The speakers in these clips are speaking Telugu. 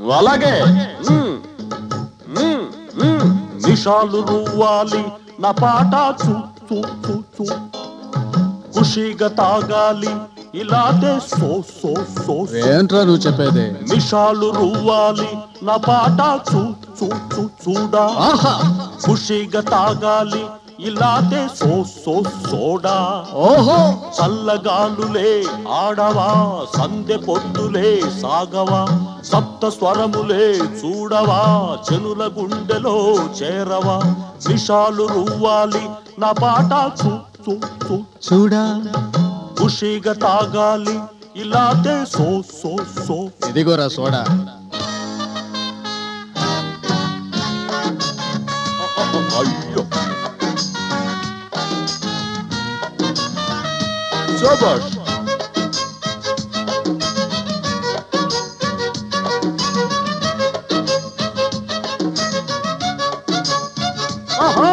అలాగే మ్మ్. మ్మ్. మ్మ్. నిషాలు రువ్వాలి నా పాట చూ చూ చూ చూ ఖుషిగా తాగాలి ఇలాగే సో సో సో సో. ఏంట్రా నువ్వు చెప్పేది నిషాలు రువ్వాలి నా పాట చూ చూ చూ చూడా ఆహా ఖుషిగా తాగాలి ఇలాగే సో సో సోడా ఓహో చల్లగాలులే ఆడవా సందె పొద్దులే సాగవా సప్త స్వరములే చూడవా జనుల గుండెలో చేరవా నిషాలు రువ్వాలి నా పాట చూ చూ చూ చూడా ఖుషిగా తాగాలి ఇలాగే సో సో సో ఇదిగోరా సోడా అయ్యో శభాష్ ఆహా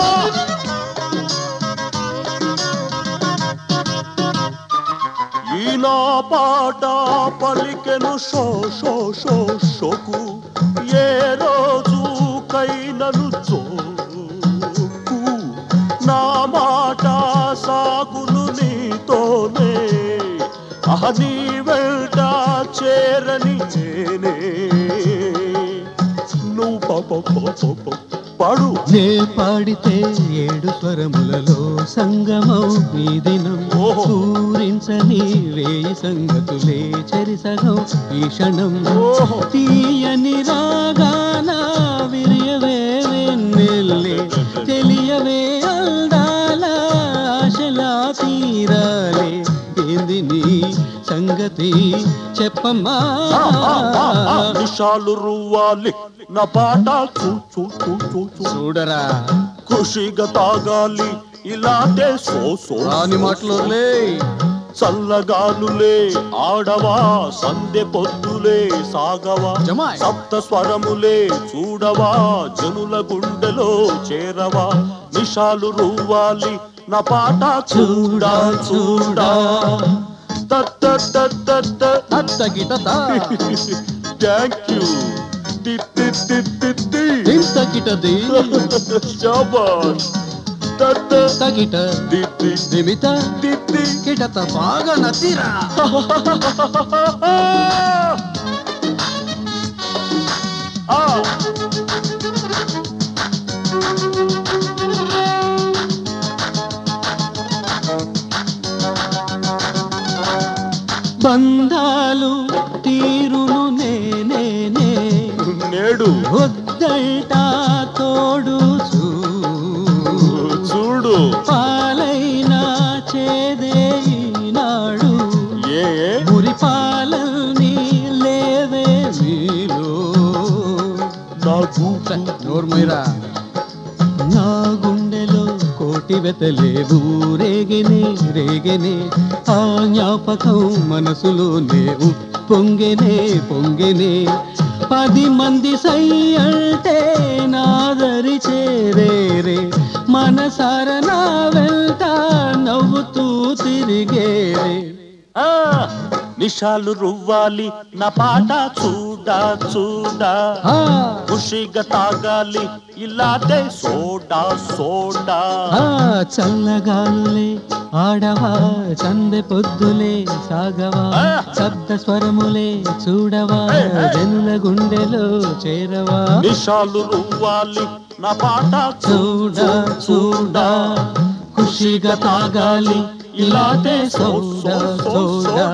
ఈ నా పాట పలికెను షో షో షో షోకు ఏ రోజు కైనను జోకు నా మాట సాగును నీతోనే అహ నీ వెంట చేరని నేనే నువ్వు పాప పాప పాడు నే పాడితే ఏడు స్వరములలో సంగమం ఈ దినం ఓహో. పూరించని వేయి సంగతులే చెరిసగం ఈ క్షణం ఓహో. తీయని రాగాన విరియవే వెన్నెల్లే తెలియవే అందాల ఆశలా తీరాలే ఏంది నీ సంగతి చెప్పమ్మా నిషాలు రువ్వాలి నా పాట చూ చూ చూ చూ చూ చూడరా ఖుషిగా తాగాలి ఇలాంటే సో సో రాని మాటలు లే చల్లగాలులే ఆడవా సందె పొద్దులే సాగవా జమాయ్. సప్త స్వరములే చూడవా జనుల గుండెలో చేరవా నిషాలు రువ్వాలి నా పాట చూడా చూడా తత్త తత్త అత్తగిట థ్యాంక్ యూ ఇంతకిటది శాబాష్ తత్త తగిట దిత్తి దిమిత దిత్తి కిటత బాగా నతిరా ఆ బంధాలు తీరును నేనేనే నేడు వద్దంట తోడు చూ చూడు పాలైనా చేదే ఈనాడు ఏ మురి పాలల్ని లేవే మీలో నాకు నోర్మైరా నా గుండెలో కోటి వెతలేవు రేగెనే రేగెనే ఆ జ్ఞాపకం మనసులోనే పొంగెనే పొంగెనే పది మంది సై అంటే నాదరి చేరేరే మనసార నా వెంట నవ్వుతూ తిరిగేరే ఆ నిషాలు రువ్వాలి నా పాట చూడా చూడా ఆ, ఖుషిగా తాగాలి ఇలాగే సోడా సోడా ఆ చల్లగాలులే ఆడవా చందె పొద్దులే సాగవా ఆ. శబ్ద స్వరములే చూడవా ఏయ్, ఏయ్. జనుల గుండెలో చేరవా నిషాలు రువ్వాలి నా పాట చూడా చూడా ఖుషిగా తాగాలి ఇలాగే సోడా సోడా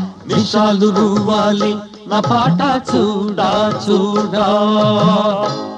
నిషాలు రువ్వాలి నా పాట చూడా చూడా